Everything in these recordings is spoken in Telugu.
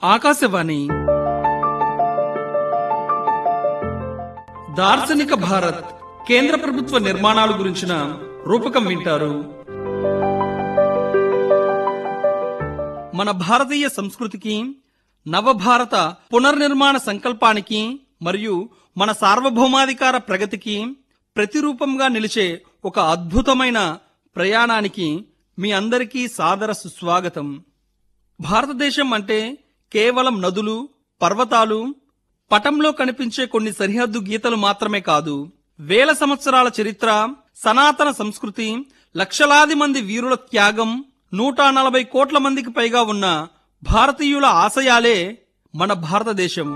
ఆకాశవాణి దార్శనిక భారత్ కేంద్ర ప్రభుత్వ నిర్మాణాల గురించిన రూపకం వింటారు మన భారతీయ సంస్కృతికి నవభారత పునర్నిర్మాణ సంకల్పానికి మరియు మన సార్వభౌమాధికార ప్రగతికి ప్రతిరూపంగా నిలిచే ఒక అద్భుతమైన ప్రయాణానికి మీ అందరికీ సాదర సుస్వాగతం భారతదేశం అంటే కేవలం నదులు పర్వతాలు పటంలో కనిపించే కొన్ని సరిహద్దు గీతలు మాత్రమే కాదు వేల సంవత్సరాల చరిత్ర సనాతన సంస్కృతి లక్షలాది మంది వీరుల త్యాగం నూట నలభై కోట్ల మందికి పైగా ఉన్న భారతీయుల ఆశయాలే మన భారతదేశం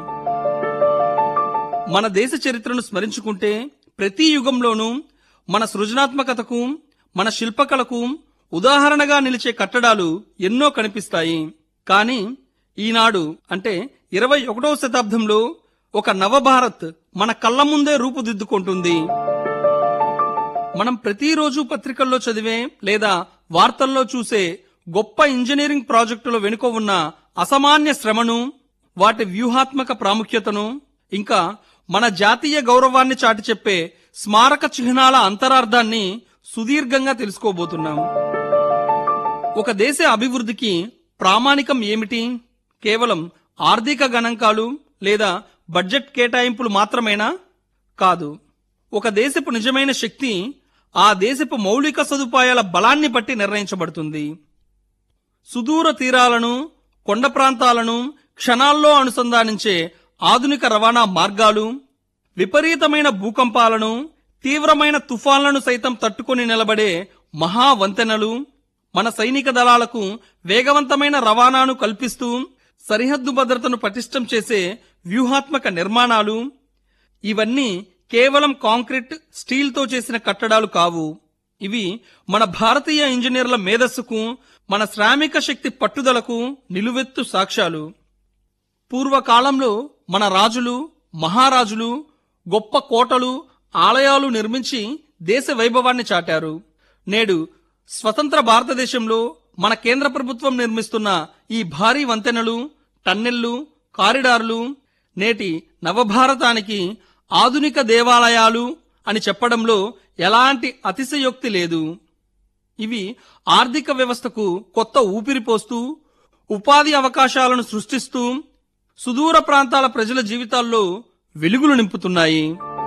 మన దేశ చరిత్రను స్మరించుకుంటే ప్రతి యుగంలోనూ మన సృజనాత్మకతకు మన శిల్పకళకు ఉదాహరణగా నిలిచే కట్టడాలు ఎన్నో కనిపిస్తాయి కానీ ఈనాడు అంటే ఇరవై ఒకటవ శతాబ్దంలో ఒక నవభారత్ మన కళ్ళ ముందే రూపుదిద్దుకుంటుంది మనం ప్రతిరోజు పత్రికల్లో చదివే లేదా వార్తల్లో చూసే గొప్ప ఇంజనీరింగ్ ప్రాజెక్టుల వెనుక ఉన్న అసామాన్య శ్రమను వాటి వ్యూహాత్మక ప్రాముఖ్యతను ఇంకా మన జాతీయ గౌరవాన్ని చాటి చెప్పే స్మారక చిహ్నాల అంతరార్థాన్ని సుదీర్ఘంగా తెలుసుకోబోతున్నాం ఒక దేశ అభివృద్ధికి ప్రామాణికం ఏమిటి కేవలం ఆర్థిక గణాంకాలు లేదా బడ్జెట్ కేటాయింపులు మాత్రమేనా కాదు ఒక దేశపు నిజమైన శక్తి ఆ దేశపు మౌలిక సదుపాయాల బలాన్ని బట్టి నిర్ణయించబడుతుంది సుదూర తీరాలను కొండ ప్రాంతాలను క్షణాల్లో అనుసంధానించే ఆధునిక రవాణా మార్గాలు విపరీతమైన భూకంపాలను తీవ్రమైన తుఫాన్లను సైతం తట్టుకొని నిలబడే మహా వంతెనలు మన సైనిక దళాలకు వేగవంతమైన రవాణాను కల్పిస్తూ సరిహద్దు భద్రతను పటిష్టం చేసే వ్యూహాత్మక నిర్మాణాలు ఇవన్నీ కేవలం కాంక్రీట్ స్టీల్తో చేసిన కట్టడాలు కావు ఇవి మన భారతీయ ఇంజనీర్ల మేధస్సుకు మన శ్రామిక శక్తి పట్టుదలకు నిలువెత్తు సాక్ష్యాలు పూర్వకాలంలో మన రాజులు మహారాజులు గొప్ప కోటలు ఆలయాలు నిర్మించి దేశ వైభవాన్ని చాటారు నేడు స్వతంత్ర భారతదేశంలో మన కేంద్ర ప్రభుత్వం నిర్మిస్తున్న ఈ భారీ వంతెనలు టన్నెళ్లు కారిడార్లు నేటి నవభారతానికి ఆధునిక దేవాలయాలు అని చెప్పడంలో ఎలాంటి అతిశయోక్తి లేదు ఇవి ఆర్థిక వ్యవస్థకు కొత్త ఊపిరి పోస్తూ ఉపాధి అవకాశాలను సృష్టిస్తూ సుదూర ప్రాంతాల ప్రజల జీవితాల్లో వెలుగులు నింపుతున్నాయి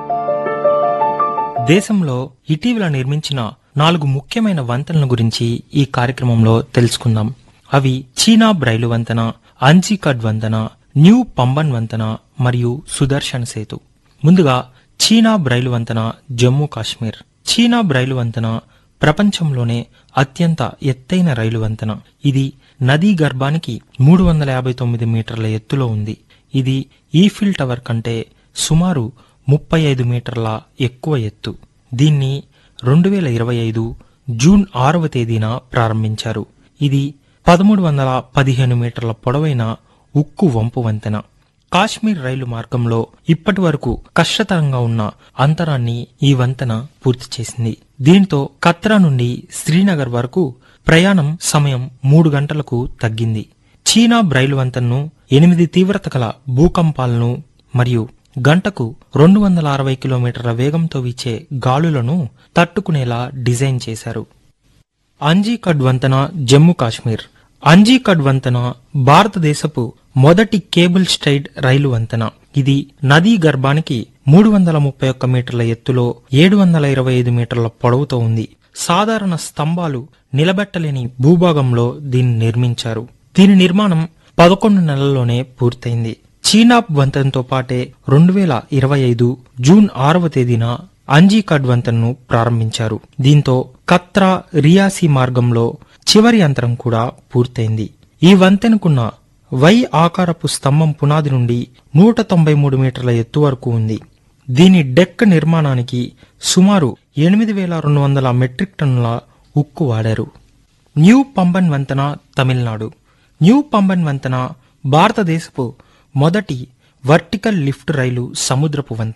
దేశంలో ఇటీవల నిర్మించిన నాలుగు ముఖ్యమైన వంతెనల గురించి ఈ కార్యక్రమంలో తెలుసుకుందాం అవి చీనాబ్ రైలు వంతెన అంజీకడ్ వంతెన న్యూ పంబన్ వంతెన మరియు సుదర్శన్ సేతు ముందుగా చీనాబ్ రైలు వంతెన జమ్మూ కాశ్మీర్ చీనాబ్ రైలు వంతెన ప్రపంచంలోనే అత్యంత ఎత్తైన రైలు వంతెన ఇది నదీ గర్భానికి మూడు వందల యాభై తొమ్మిది మీటర్ల ఎత్తులో ఉంది ఇది ఈఫిల్ టవర్ కంటే సుమారు ముప్పై ఐదు మీటర్ల ఎక్కువ ఎత్తు దీన్ని రెండు వేల ఇరవై ఐదు జూన్ ఆరవ తేదీన ప్రారంభించారు ఇది పదమూడు వందల పదిహేను మీటర్ల పొడవైన ఉక్కు వంపు వంతెన కాశ్మీర్ రైలు మార్గంలో ఇప్పటి వరకు కష్టతరంగా ఉన్న అంతరాన్ని ఈ వంతెన పూర్తి చేసింది దీంతో కత్రా నుండి శ్రీనగర్ వరకు ప్రయాణం సమయం మూడు గంటలకు తగ్గింది చీనా రైలు వంతెనను ఎనిమిది తీవ్రత గల భూకంపాలను మరియు గంటకు రెండు వందల అరవై కిలోమీటర్ల వేగంతో వీచే గాలులను తట్టుకునేలా డిజైన్ చేశారు అంజీకడ్ వంతెన జమ్మూ కాశ్మీర్ అంజీకడ్ వంతెన భారతదేశపు మొదటి కేబుల్ స్టైడ్ రైలు వంతెన ఇది నదీ గర్భానికి మూడు వందల ముప్పై ఒక్క మీటర్ల ఎత్తులో ఏడు వందల ఇరవై ఐదు మీటర్ల పొడవుతో ఉంది సాధారణ స్తంభాలు నిలబెట్టలేని భూభాగంలో దీన్ని నిర్మించారు దీని నిర్మాణం పదకొండు నెలల్లోనే పూర్తయింది చీనాబ్ వంతెనతో పాటే రెండు వేల ఇరవై ఐదు జూన్ ఆరవ తేదీన అంజీకడ్ వంతెనను ప్రారంభించారు దీంతో కత్రా రియాసీ మార్గంలో చివరి అంతరం కూడా పూర్తయింది ఈ వంతెనకున్న వై ఆకారపు స్తంభం పునాది నుండి నూట తొంభై మూడు మీటర్ల ఎత్తు వరకు ఉంది దీని డెక్ నిర్మాణానికి సుమారు ఎనిమిది వేల రెండు వందల మెట్రిక్ టన్నుల ఉక్కు వాడారు న్యూ పంబన్ వంతెన తమిళనాడు న్యూ పంబన్ వంతెన భారతదేశపు మొదటి వర్టికల్ లిఫ్ట్ రైలు సముద్రపు వంతెన